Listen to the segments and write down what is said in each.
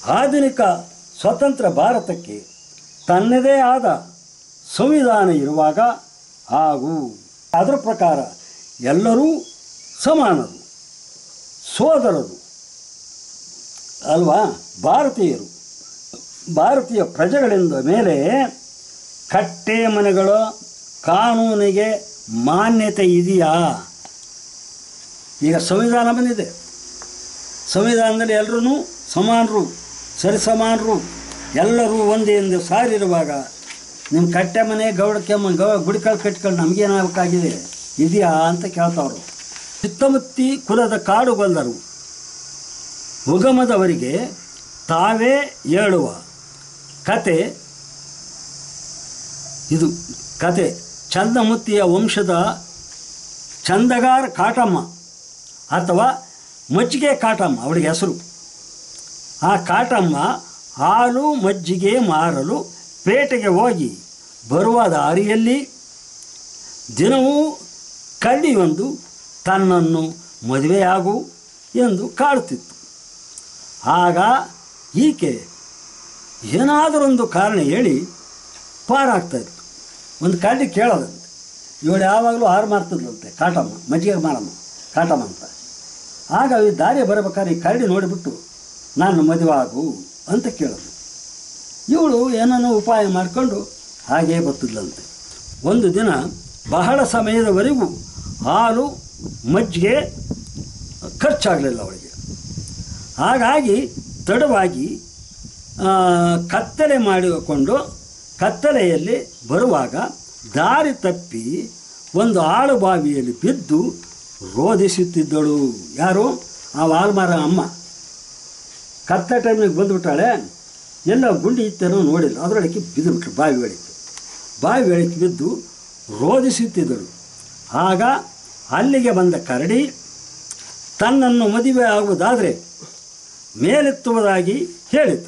ಆಧುನಿಕ ಸ್ವತಂತ್ರ ಭಾರತಕ್ಕೆ ತನ್ನದೇ ಆದ ಸಂವಿಧಾನ ಇರುವಾಗ ಹಾಗೂ ಅದರ ಪ್ರಕಾರ ಎಲ್ಲರೂ ಸಮಾನರು ಸೋದರರು ಅಲ್ವಾ ಭಾರತೀಯರು ಭಾರತೀಯ ಪ್ರಜೆಗಳಿಂದ ಮೇಲೆ ಕಟ್ಟೆ ಮನೆಗಳ ಕಾನೂನಿಗೆ ಮಾನ್ಯತೆ ಇದೆಯಾ ಈಗ ಸಂವಿಧಾನ ಬಂದಿದೆ ಸಂವಿಧಾನದಲ್ಲಿ ಎಲ್ಲರೂ ಸಮಾನರು ಸರಿಸಮಾನರು ಎಲ್ಲರೂ ಒಂದೇ ಎಂದು ಸಾರಿರುವಾಗ ನಿಮ್ಮ ಕಟ್ಟೆ ಮನೆ ಗೌಡಕ್ಕೆ ಮ- ಗೌ ಗುಡಿಕಲ್ ಕಟ್ಕೊಂಡು ನಮಗೇನಾಗಬೇಕಾಗಿದೆ ಇದೆಯಾ ಅಂತ ಕೇಳ್ತಾವ್ರು ಸುತ್ತಮುತ್ತಿ ಕುಲದ ಕಾಡುಗೊಲ್ಲರು ಉಗಮದವರಿಗೆ ತಾವೇ ಹೇಳುವ ಕತೆ ಇದು ಕತೆ ಚಂದಮುತ್ತಿಯ ವಂಶದ ಚಂದಗಾರ ಕಾಟಮ್ಮ ಅಥವಾ ಮಜ್ಜಿಗೆ ಕಾಟಮ್ಮ ಅವಳಿಗೆ ಹೆಸರು ಆ ಕಾಟಮ್ಮ ಹಾಲು ಮಜ್ಜಿಗೆ ಮಾರಲು ಪೇಟೆಗೆ ಹೋಗಿ ಬರುವ ದಾರಿಯಲ್ಲಿ ದಿನವೂ ಕಳ್ಳಿಯೊಂದು ತನ್ನನ್ನು ಮದುವೆಯಾಗು ಎಂದು ಕಾಡುತ್ತಿತ್ತು ಆಗ ಈಕೆ ಏನಾದರೊಂದು ಕಾರಣ ಹೇಳಿ ಪಾರಾಗ್ತಾ ಇತ್ತು ಒಂದು ಕಳ್ಳಿ ಕೇಳೋದಂತೆ ಇವಳು ಯಾವಾಗಲೂ ಹಾರು ಮಾರ್ತಿದ್ಲಂತೆ ಕಾಟಮ್ಮ ಮಜ್ಜಿಗೆ ಮಾರಮ್ಮ ಕಾಟಮ್ಮ ಅಂತ ಆಗ ಈ ದಾರಿ ಬರಬೇಕಾದ್ರೆ ಈ ಕರಡಿ ನೋಡಿಬಿಟ್ಟು ನಾನು ಮದುವೆ ಆಗು ಅಂತ ಕೇಳೋದು ಇವಳು ಏನನ್ನೋ ಉಪಾಯ ಮಾಡಿಕೊಂಡು ಹಾಗೇ ಬತ್ತಿದ್ಲಂತೆ ಒಂದು ದಿನ ಬಹಳ ಸಮಯದವರೆಗೂ ಹಾಲು ಮಜ್ಜಿಗೆ ಖರ್ಚಾಗಲಿಲ್ಲ ಅವಳಿಗೆ ಹಾಗಾಗಿ ತಡವಾಗಿ ಆ, ಕತ್ತಲೆ ಮಾಡಿಕೊಂಡು ಕತ್ತಲೆಯಲ್ಲಿ ಬರುವಾಗ ದಾರಿ ತಪ್ಪಿ ಒಂದು ಆಳು ಬಾವಿಯಲ್ಲಿ ಬಿದ್ದು ರೋಧಿಸುತ್ತಿದ್ದಳು ಯಾರು ಆ ವಾಲ್ಮಾರ ಅಮ್ಮ ಕತ್ತ ಟೈಮಿಗೆ ಬಂದುಬಿಟ್ಟಾಳೆ ಎಲ್ಲ ಗುಂಡಿ ಇತ್ತೇನೋ ನೋಡಿಲ್ಲ ಅದರೊಳಗೆ ಬಿದ್ದುಬಿಟ್ರು ಬಾವಿ ಒಳಗೆ ಬಾವಿ ಒಳಗೆ ಬಿದ್ದು ರೋಧಿಸುತ್ತಿದ್ದಳು ಆಗ ಅಲ್ಲಿಗೆ ಬಂದ ಕರಡಿ ತನ್ನನ್ನು ಮದುವೆ ಆಗುವುದಾದರೆ ಮೇಲೆತ್ತುವುದಾಗಿ ಹೇಳಿತು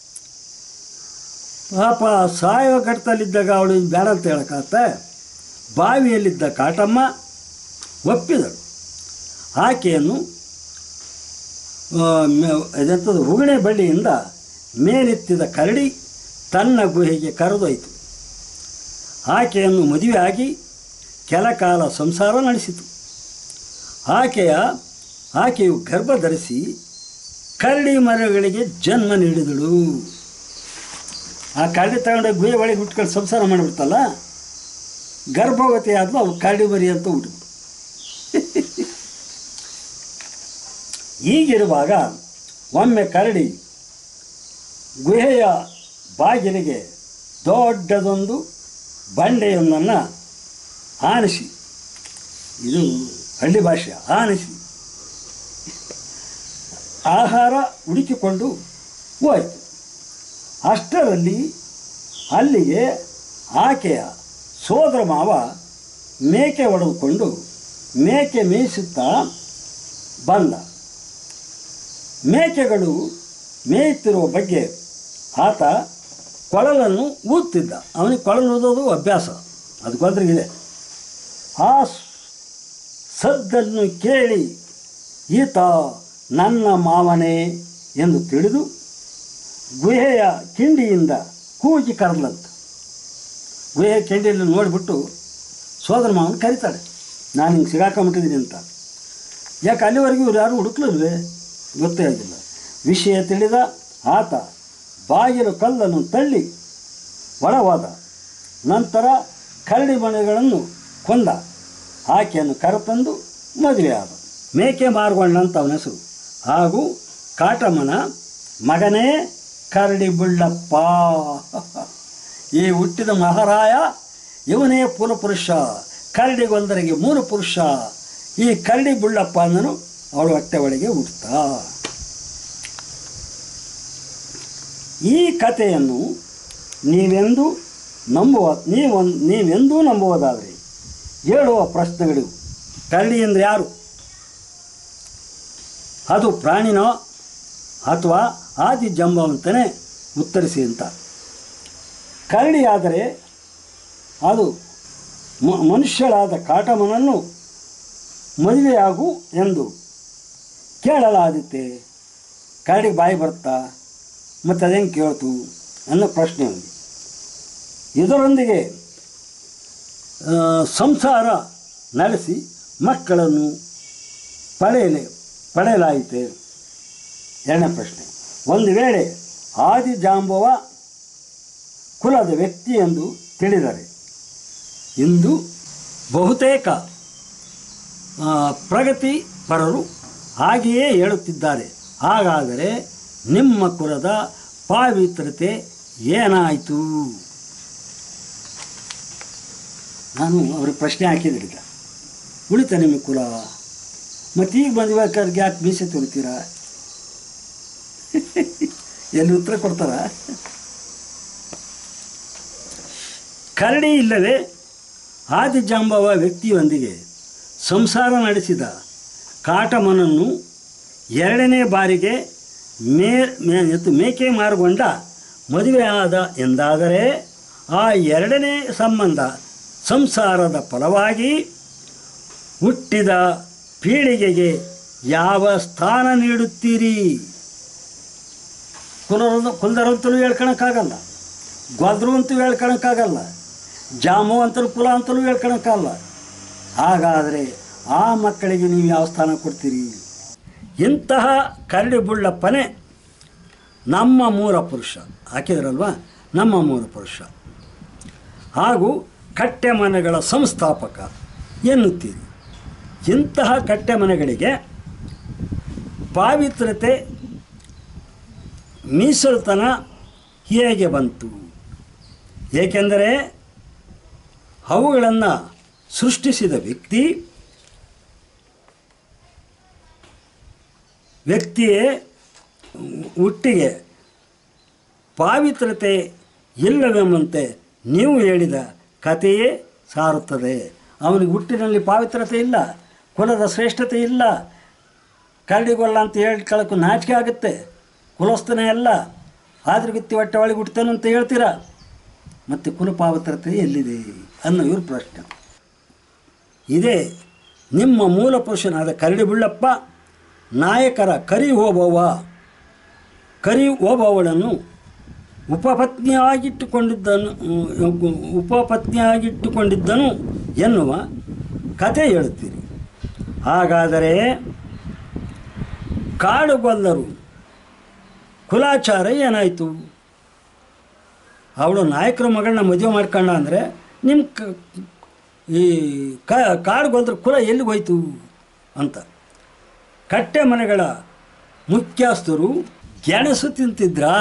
ಪಾಪ ಸಾಯುವ ಘಟ್ಟದಲ್ಲಿದ್ದಾಗ ಅವಳು ಬೇಡ ಅಂತ ಹೇಳಕ್ಕಾಗತ್ತೆ ಬಾವಿಯಲ್ಲಿದ್ದ ಕಾಟಮ್ಮ ಒಪ್ಪಿದಳು ಆಕೆಯನ್ನು ಆ, ಮೆ- ಇದೆಂಥದ್ದು ಉಗಣೆ ಬಳ್ಳಿಯಿಂದ ಮೇಲೆತ್ತಿದ ಕರಡಿ ತನ್ನ ಗುಹೆಗೆ ಕರೆದೊಯ್ತು ಆಕೆಯನ್ನು ಮದುವೆಯಾಗಿ ಕೆಲ ಕಾಲ ಸಂಸಾರ ನಡೆಸಿತು ಆಕೆಯ ಆಕೆಯು ಗರ್ಭ ಧರಿಸಿ ಕರಡಿ ಮರಗಳಿಗೆ ಜನ್ಮ ನೀಡಿದಳು ಆ ಕರಡಿ ತಗೊಂಡೋಗಿ ಗುಹೆ ಒಳಗೆ ಹುಟ್ಕೊಂಡು ಸಂಸಾರ ಮಾಡಿಬಿಡ್ತಲ್ಲ ಗರ್ಭವತಿ ಆದ್ಲು ಅವು ಕರಡಿ ಮರಿ ಅಂತ ಹುಟ್ಟು ಹೀಗಿರುವಾಗ ಒಮ್ಮೆ ಕರಡಿ ಗುಹೆಯ ಬಾಗಿಲಿಗೆ ದೊಡ್ಡದೊಂದು ಬಂಡೆಯೊಂದನ್ನು ಆನಿಸಿ ಇದು ಹಳ್ಳಿ ಭಾಷೆ ಆನಿಸಿ ಆಹಾರ ಹುಡುಕಿಕೊಂಡು ಹೋಯಿತು ಅಷ್ಟರಲ್ಲಿ ಅಲ್ಲಿಗೆ ಆಕೆಯ ಸೋದರ ಮಾವ ಮೇಕೆ ಹೊಡೆದುಕೊಂಡು ಮೇಕೆ ಮೇಯಿಸುತ್ತಾ ಬಂದ ಮೇಕೆಗಳು ಮೇಯುತ್ತಿರುವ ಬಗ್ಗೆ ಆತ ಕೊಳಲನ್ನು ಊದ್ತಿದ್ದ ಅವನಿಗೆ ಕೊಳಲು ಊದೋದು ಅಭ್ಯಾಸ ಅದು ಗೊತ್ತರಿಗಿದೆ ಆ ಸ್- ಸದ್ದನ್ನು ಕೇಳಿ ಈತ ನನ್ನ ಮಾವನೇ ಎಂದು ತಿಳಿದು ಗುಹೆಯ ಕಿಂಡಿಯಿಂದ ಕೂಗಿ ಕರೆದ್ಲಂತ ಗುಹೆಯ ಕಿಂಡಿಯಲ್ಲಿ ನೋಡಿಬಿಟ್ಟು ಸೋದರ ಮಾವನ ಕರೀತಾಳೆ ನಾನು ಹಿಂಗೆ ಸಿಗಾಕೊಂಬಿಟ್ಟಿದ್ದೀನಿ ಅಂತ ಯಾಕೆ ಅಲ್ಲಿವರೆಗೂ ಇವ್ರು ಯಾರು ಹುಡುಕ್ಲಿಲ್ವೇ ಗೊತ್ತೇ ಆಗಿಲ್ಲ ವಿಷಯ ತಿಳಿದ ಆತ ಬಾಗಿಲು ಕಲ್ಲನ್ನು ತಳ್ಳಿ ಒಳವಾದ ನಂತರ ಕರಡಿ ಮನೆಗಳನ್ನು ಕೊಂದ ಆಕೆಯನ್ನು ಕರೆತಂದು ಮದುವೆಯಾದ ಮೇಕೆ ಮಾರ್ಗೊಂಡ ಅಂತ ಅವನ ಹೆಸರು ಹಾಗೂ ಕಾಟಮ್ಮನ ಮಗನೇ ಕರಡಿ ಬುಳ್ಳಪ್ಪ ಈ ಹುಟ್ಟಿದ ಮಹಾರಾಯ ಇವನೇ ಪುರಪುರುಷ ಕರಡಿಗೊಂದರಿಗೆ ಮೂರು ಪುರುಷ ಈ ಕರಡಿ ಬುಳ್ಳಪ್ಪ ಅಂದನು ಅವಳು ಹೊಟ್ಟೆ ಒಳಗೆ ಹುಟ್ಟುತ್ತಾ ಈ ಕಥೆಯನ್ನು ನೀವೆಂದು ನಂಬುವ ನೀವು ನೀವೆಂದೂ ನಂಬುವುದಾದರೆ ಹೇಳುವ ಪ್ರಶ್ನೆಗಳು ಕರಡಿ ಅಂದರೆ ಯಾರು ಅದು ಪ್ರಾಣಿನೋ ಅಥವಾ ಆದಿ ಜಂಬವಂತನೇ ಉತ್ತರಿಸಿ ಅಂತ ಕರಡಿ ಆದರೆ ಅದು ಮ- ಮನುಷ್ಯಳಾದ ಕಾಟಮನನ್ನು ಮದುವೆಯಾಗು ಎಂದು ಕೇಳಲಾದಿತ್ತೆ ಕರಡಿಗೆ ಬಾಯಿ ಬರುತ್ತಾ ಮತ್ತು ಅದೇನು ಕೇಳ್ತು ಅನ್ನೋ ಪ್ರಶ್ನೆ ఉంది ಇದರೊಂದಿಗೆ ಆ, ಸಂಸಾರ ನಡೆಸಿ ಮಕ್ಕಳನ್ನು ಪಡೆಯಲೆ ಪಡೆಯಲಾಯಿತೆ ಎರಡನೇ ಪ್ರಶ್ನೆ ಒಂದು ವೇಳೆ ಆದಿ ಜಾಂಬವ ಕುಲದ ವ್ಯಕ್ತಿ ಎಂದು ತಿಳಿದರೆ ಇಂದು ಬಹುತೇಕ ಆ, ಪ್ರಗತಿ ಪರರು ಹಾಗೆಯೇ ಹೇಳುತ್ತಿದ್ದಾರೆ ಹಾಗಾದರೆ ನಿಮ್ಮ ಕುಲದ ಪಾವಿತ್ರತೆ ಏನಾಯಿತು ನಾನು ಅವ್ರಿಗೆ ಪ್ರಶ್ನೆ ಹಾಕಿದ್ರಿಗ ಉಳಿತ ನಿಮ್ಮ ಕುಲ ಮತ್ತು ಈಗ ಬಂದಿಬೇಕಾದ್ರೆ ಯಾಕೆ ಮೀಸೆ ತುಳಿತೀರಾ ಎಲ್ಲಿ ಉತ್ತರ ಕೊಡ್ತಾರ ಕರಡಿ ಇಲ್ಲವೇ ಆದಿಜಾಂಬವ ವ್ಯಕ್ತಿಯೊಂದಿಗೆ ಸಂಸಾರ ನಡೆಸಿದ ಕಾಟಮನನ್ನು ಎರಡನೇ ಬಾರಿಗೆ ಮೇ ಮೇ- ಎತ್ತು ಮೇಕೆ ಮಾರುಗೊಂಡ ಮದುವೆಯಾದ ಎಂದಾದರೆ ಆ ಎರಡನೇ ಸಂಬಂಧ ಸಂಸಾರದ ಫಲವಾಗಿ ಹುಟ್ಟಿದ ಪೀಳಿಗೆಗೆ ಯಾವ ಸ್ಥಾನ ನೀಡುತ್ತೀರಿ ಕುಲರ ಕುಲದರಂತಲೂ ಹೇಳ್ಕೊಳಕ್ಕಾಗಲ್ಲ ಗೊದ್ರು ಅಂತೂ ಹೇಳ್ಕೊಳಕ್ಕಾಗಲ್ಲ ಜಾಮು ಅಂತಲೂ ಕುಲ ಅಂತಲೂ ಹೇಳ್ಕೊಳಕ್ಕಾಗಲ್ಲ ಹಾಗಾದರೆ ಆ ಮಕ್ಕಳಿಗೆ ನೀವು ಯಾವ ಸ್ಥಾನ ಕೊಡ್ತೀರಿ ಇಂತಹ ಕರಡಿ ಬುಳ್ಳಪ್ಪನೇ ನಮ್ಮ ಮೂಲ ಪುರುಷ ಹಾಕಿದ್ರಲ್ವ ನಮ್ಮ ಮೂಲ ಪುರುಷ ಹಾಗೂ ಕಟ್ಟೆ ಮನೆಗಳ ಸಂಸ್ಥಾಪಕ ಎನ್ನುತ್ತೀರಿ ಇಂತಹ ಕಟ್ಟೆ ಮನೆಗಳಿಗೆ ಪಾವಿತ್ರತೆ ಮೀಸಲುತನ ಹೇಗೆ ಬಂತು ಏಕೆಂದರೆ ಅವುಗಳನ್ನು ಸೃಷ್ಟಿಸಿದ ವ್ಯಕ್ತಿ ವ್ಯಕ್ತಿಯೇ ಹುಟ್ಟಿಗೆ ಪಾವಿತ್ರತೆ ಇಲ್ಲವೆಂಬಂತೆ ನೀವು ಹೇಳಿದ ಕಥೆಯೇ ಸಾರುತ್ತದೆ ಅವನಿಗೆ ಹುಟ್ಟಿನಲ್ಲಿ ಪಾವಿತ್ರತೆ ಇಲ್ಲ ಕುಲದ ಶ್ರೇಷ್ಠತೆ ಇಲ್ಲ ಕರಡಿಗೊಲ್ಲ ಅಂತ ಹೇಳ್ಕೊಳ್ಳೋಕ್ಕೂ ನಾಚಿಕೆ ಆಗುತ್ತೆ ಕುಲಸ್ಥನೇ ಅಲ್ಲ ಆದ್ರೆ ಗಿತ್ತಿ ಹೊಟ್ಟೆ ಒಳಗೆ ಹುಟ್ತಾನೆ ಅಂತ ಹೇಳ್ತೀರಾ ಮತ್ತು ಕುಲ ಪಾವಿತ್ರತೆ ಎಲ್ಲಿದೆ ಅನ್ನೋ ಇವ್ರ ಪ್ರಶ್ನೆ ಇದೇ ನಿಮ್ಮ ಮೂಲ ಪುರುಷನಾದ ಕರಡಿ ಬುಳ್ಳಪ್ಪ ನಾಯಕರ ಕರಿ ಓಬವ್ವ ಕರಿ ಓಬವ್ವಳನ್ನು ಉಪಪತ್ನಿಯಾಗಿಟ್ಟುಕೊಂಡಿದ್ದನು ಉಪಪತ್ನಿಯಾಗಿಟ್ಟುಕೊಂಡಿದ್ದನು ಎನ್ನುವ ಕತೆ ಹೇಳುತ್ತೀರಿ ಹಾಗಾದರೆ ಕಾಡುಗೊಲ್ಲರು ಕುಲಾಚಾರ ಏನಾಯಿತು ಅವಳು ನಾಯಕರ ಮಗಳನ್ನ ಮದುವೆ ಮಾಡ್ಕೊಂಡ ಅಂದರೆ ನಿಮ್ಮ ಕ ಈ ಕಾಡುಗೊಲ್ಲರ ಕುಲ ಎಲ್ಲಿಗೆ ಹೋಯ್ತು ಅಂತ ಕಟ್ಟೆ ಮನೆಗಳ ಮುಖ್ಯಸ್ಥರು ಗೆಣಸು ತಿಂತಿದ್ರಾ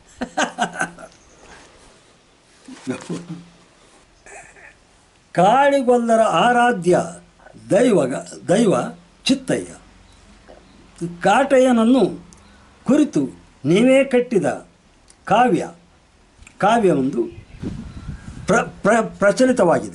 ಕಾಡಿಗೊಲ್ಲರ ಆರಾಧ್ಯ ದೈವ ದೈವ ಚಿತ್ತಯ್ಯ ಕಾಟಯ್ಯನನ್ನು ಕುರಿತು ನೀವೇ ಕಟ್ಟಿದ ಕಾವ್ಯ ಕಾವ್ಯ ಒಂದು ಪ್ರ ಪ್ರ ಪ್ರಚಲಿತವಾಗಿದೆ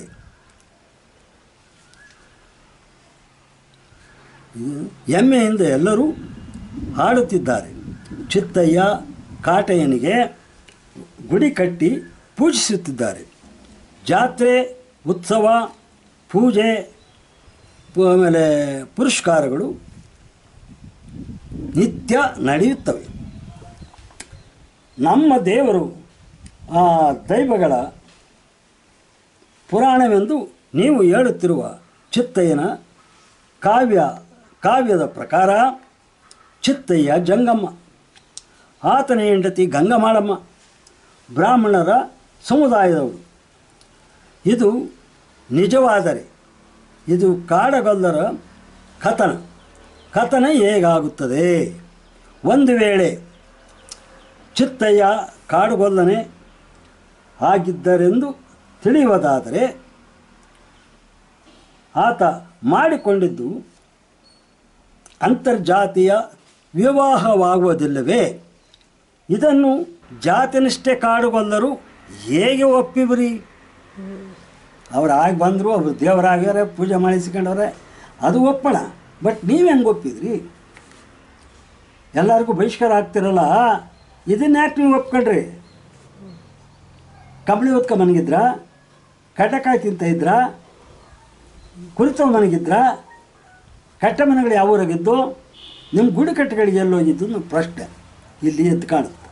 ಹೆಮ್ಮೆಯಿಂದ ಎಲ್ಲರೂ ಹಾಡುತ್ತಿದ್ದಾರೆ ಚಿತ್ತಯ್ಯ ಕಾಟಯ್ಯನಿಗೆ ಗುಡಿ ಕಟ್ಟಿ ಪೂಜಿಸುತ್ತಿದ್ದಾರೆ ಜಾತ್ರೆ ಉತ್ಸವ ಪೂಜೆ ಪು- ಆಮೇಲೆ ಪುರಸ್ಕಾರಗಳು ನಿತ್ಯ ನಡೆಯುತ್ತವೆ ನಮ್ಮ ದೇವರು ಆ ದೈವಗಳ ಪುರಾಣವೆಂದು ನೀವು ಹೇಳುತ್ತಿರುವ ಚಿತ್ತಯ್ಯನ ಕಾವ್ಯ ಕಾವ್ಯದ ಪ್ರಕಾರ ಚಿತ್ತಯ್ಯ ಜಂಗಮ್ಮ ಆತನ ಹೆಂಡತಿ ಗಂಗಮಾಳಮ್ಮ ಬ್ರಾಹ್ಮಣರ ಸಮುದಾಯದವರು ಇದು ನಿಜವಾದರೆ ಇದು ಕಾಡಗೊಲ್ಲರ ಕಥನ ಕಥನ ಹೇಗಾಗುತ್ತದೆ ಒಂದು ವೇಳೆ ಚಿತ್ತಯ್ಯ ಕಾಡುಗೊಲ್ಲನೆ ಆಗಿದ್ದರೆಂದು ತಿಳಿಯುವುದಾದರೆ ಆತ ಮಾಡಿಕೊಂಡಿದ್ದು ಅಂತರ್ಜಾತೀಯ ವಿವಾಹವಾಗುವುದಿಲ್ಲವೇ ಇದನ್ನು ಜಾತಿನಿಷ್ಠೆ ಕಾಡುಗೊಲ್ಲರು ಹೇಗೆ ಒಪ್ಪಿಬ್ರಿ ಅವ್ರು ಆಗಿ ಬಂದರು ಅವರು ದೇವರಾಗ್ಯಾರೆ ಪೂಜೆ ಮಾಡಿಸ್ಕೊಂಡವ್ರೆ ಅದು ಒಪ್ಪಣ ಬಟ್ ನೀವು ಹೆಂಗೆ ಒಪ್ಪಿದ್ರಿ ಎಲ್ಲರಿಗೂ ಬಹಿಷ್ಕಾರ ಆಗ್ತಿರಲ್ಲ ಇದನ್ನ ಯಾಕೆ ನೀವು ಒಪ್ಕೊಂಡ್ರಿ ಕಂಬಳಿ ಹೊತ್ಕೊ ಮನಗಿದ್ರ ಕಟಕಾಯಿ ತಿಂತ ಇದ್ರ ಕುರಿತವ ಮನಗಿದ್ರ ಕಟ್ಟ ಮನೆಗಳು ಯಾವ ಊರಾಗಿದ್ದು ನಿಮ್ಮ ಗುಡಿ ಕಟ್ಟೆಗಳಿಗೆ ಎಲ್ಲೋಗಿದ್ದು ಅನ್ನೋ ಪ್ರಶ್ನೆ ಇಲ್ಲಿ ಎದ್ದು ಕಾಣುತ್ತೆ